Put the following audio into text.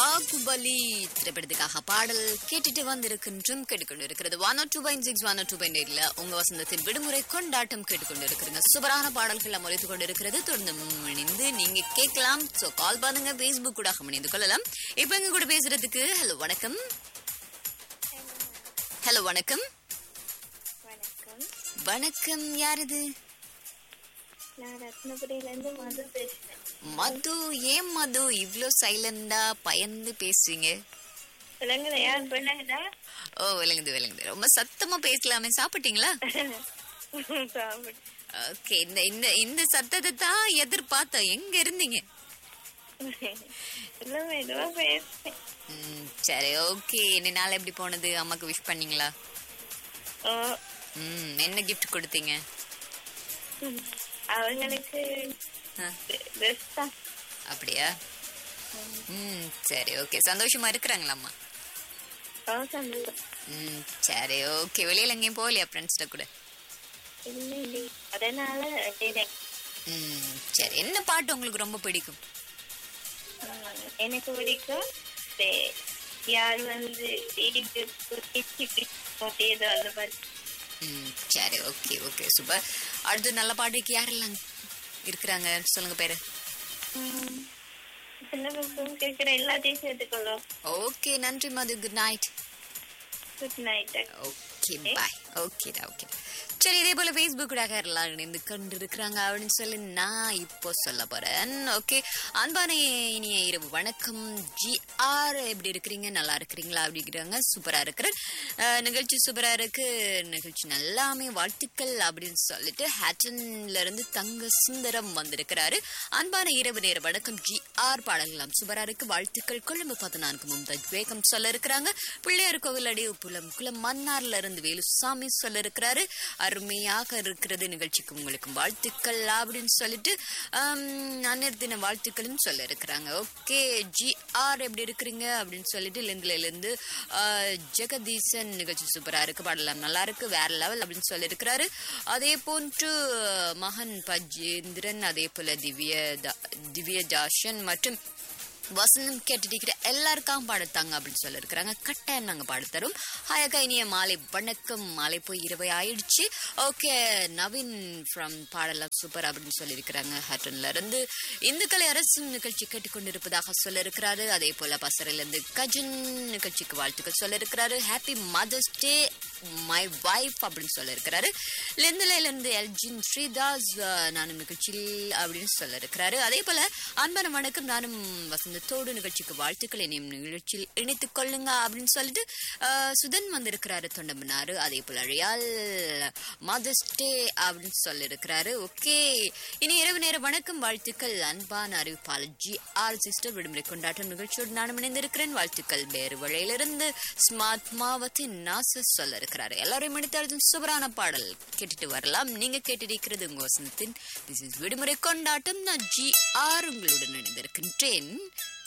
பாகுபலி திரைப்படத்துக்காக பாடல் கேட்டுட்டு வந்திருக்கின்றும் கேட்டுக்கொண்டு இருக்கிறது one two point six one two point எயிட்ல உங்க வசந்தத்தின் விடுமுறை கொண்டாட்டம் கேட்டுக்கொண்டு இருக்கிறீங்க சூப்பரான பாடல்கள் அமர்த்து கொண்டு இருக்கிறது தொடர்ந்து இணைந்து நீங்க கேட்கலாம் சோ கால் பண்ணுங்க பேஸ்புக் கூட இணைந்து கொள்ளலாம் இப்ப எங்க கூட பேசுறதுக்கு ஹலோ வணக்கம் ஹலோ வணக்கம் வணக்கம் வணக்கம் யார் இது நான் ரத்னபுரியில இருந்து மது பேசுறேன் மது ஏன் மது இவ்ளோ சைலண்டா பயந்து பேசுறீங்க விலங்குல யார் பண்ணாங்கடா ஓ விளங்குது விளங்குது ரொம்ப சத்தமா பேசலாமே சாப்பிட்டீங்களா சாப்பிடு. ஓகே இந்த இந்த இந்த சத்தத்தை தான் எதிர்பார்த்தோம் எங்க இருந்தீங்க இல்ல மெதுவா பேசுறேன் ம், சரி ஓகே இந்த நாள் எப்படி போனது அம்மாக்கு விஷ் பண்ணீங்களா ஓ ம் என்ன கிஃப்ட் கொடுத்தீங்க அவங்களுக்கு ஆ, ட்ரெஸ் தான் அப்படியா ம் சரி ஓகே சந்தோஷமா இருக்கிறாங்களா அம்மா ஓ சந்தோஷம் ம் சரி ஓகே வெளியில எங்கேயும் போகலையா ஃப்ரெண்ட்ஸ்ட கூட இல்லை இல்லை அதனால கேட்டேன். ம் சரி என்ன பாட்டு உங்களுக்கு ரொம்ப பிடிக்கும் ம், எனக்கு பிடிக்கும் சே- யார் வந்து வீட்டுக்கு பிடிச்சி ஏதோ அந்த மாதிரி ம் சரி ஓகே ஓகே சூப்பர் அடுத்து நல்ல பாட்டுக்கு யாரெல்லாம் இருக்கிறாங்க சொல்லுங்க பேரு ம், சின்ன பசங்க கேட்கிற எல்லாத்தையும் சேர்த்துக்கொள்ளும் ஓகே நன்றி Madhu good night good night okay bye ஓகேடா ஓகே சரி இதே போல ஃபேஸ்புக் கூட எல்லாம் இணைந்து கொண்டு இருக்கிறாங்க அப்படின்னு சொல்லி நான் இப்போ சொல்ல போறேன் ஓகே அன்பான இனிய இரவு வணக்கம் ஜி ஆர் எப்படி இருக்கிறீங்க நல்லா இருக்கிறீங்களா அப்படிங்கிறாங்க சூப்பரா இருக்கிறேன் அஹ், நிகழ்ச்சி சூப்பரா இருக்கு நிகழ்ச்சி நல்லாமே வாழ்த்துக்கள் அப்படின்னு சொல்லிட்டு ஹேட்டன்ல இருந்து தங்க சுந்தரம் வந்திருக்கிறாரு அன்பான இரவு நேர வணக்கம் ஜி ஆர் பாடலாம் சூப்பரா இருக்கு வாழ்த்துக்கள் கொழும்பு பதினான்கு மும்தாஜ் வேகம் சொல்ல இருக்கிறாங்க பிள்ளையார் கோவில் அடி புலம் குளம் மன்னார்ல இருந்து வேலுசாமி சொல்ல இருக்கிறாரு அருமையாக இருக்கிறது நிகழ்ச்சிக்கு உங்களுக்கு வாழ்த்துக்கள் அப்படின்னு சொல்லிட்டு ஆம், அன்னையர் தின வாழ்த்துக்களும் சொல்ல இருக்கிறாங்க ஓகே ஜி ஆர் எப்படி இருக்கிறீங்க அப்படின்னு சொல்லிட்டு லிந்துல இருந்து ஆ, ஜெகதீசன் நிகழ்ச்சி சூப்பரா இருக்கு பாடலாம் நல்லா இருக்கு வேற லெவல் அப்படின்னு சொல்லி இருக்கிறாரு அதே போன்று மகன் பஜேந்திரன் அதே போல திவ்ய தா- திவ்ய தாஷன் மற்றும் வசந்தம் கேட்டுட்டு எல்லாருக்கும் பாடத்தாங்க அப்படின்னு சொல்லியிருக்கிறாங்க கட்டாயம் நாங்க பாடத்தரும் ஹாயக்கா இனிய மாலை வணக்கம் மாலை போய் இரவு ஆயிடுச்சு ஓகே நவீன் ஃப்ரம் பாடலாம் சூப்பர் அப்படின்னு சொல்லியிருக்கிறாங்க ஹட்டன்ல இருந்து இந்துக்களை அரசு நிகழ்ச்சி கேட்டுக்கொண்டிருப்பதாக சொல்லியிருக்கிறாரு அதே போல பசறையில இருந்து கஜன் நிகழ்ச்சிக்கு வாழ்த்துக்கள் சொல்லியிருக்கிறாரு happy mother's day my wife அப்படின்னு சொல்லியிருக்கிறாரு லெந்துலையில இருந்து எல்ஜின் ஸ்ரீதாஸ் அஹ், நானும் நிகழ்ச்சியில் அப்படின்னு சொல்லியிருக்கிறாரு அதே போல அன்பான வணக்கம் நானும் வசந்தத்தோடு நிகழ்ச்சிக்கு வாழ்த்துக்கள் என்னையும் நிகழ்ச்சியில் இணைத்துக் கொள்ளுங்க அப்படின்னு சொல்லிட்டு அஹ், சுதன் வந்திருக்கிறாரு தொண்டமனாரு அதே போல ரியால் மதர்ஸ் டே அப்படின்னு சொல்லியிருக்கிறாரு ஓகே இனி இரவு நேர வணக்கம் வாழ்த்துக்கள் அன்பான அறிவிப்பாளர் ஜி ஆர் சிஸ்டர் விடுமுறை கொண்டாட்டம் நிகழ்ச்சியோடு நானும் இணைந்திருக்கிறேன் வாழ்த்துக்கள் வேறு வழியிலிருந்து ஸ்மார்ட் மாவத்தின் நாசஸ் சொல்ல இருக்கிறாரு எல்லாரையும் மணித்தாலும் சூப்பரான பாடல் கேட்டுட்டு வரலாம் நீங்க கேட்டிருக்கிறது உங்க வசந்தத்தின் திஸ் இஸ் விடுமுறை கொண்டாட்டம் நான் ஜி ஆர் உங்களுடன் இணைந்திருக்கின்றேன்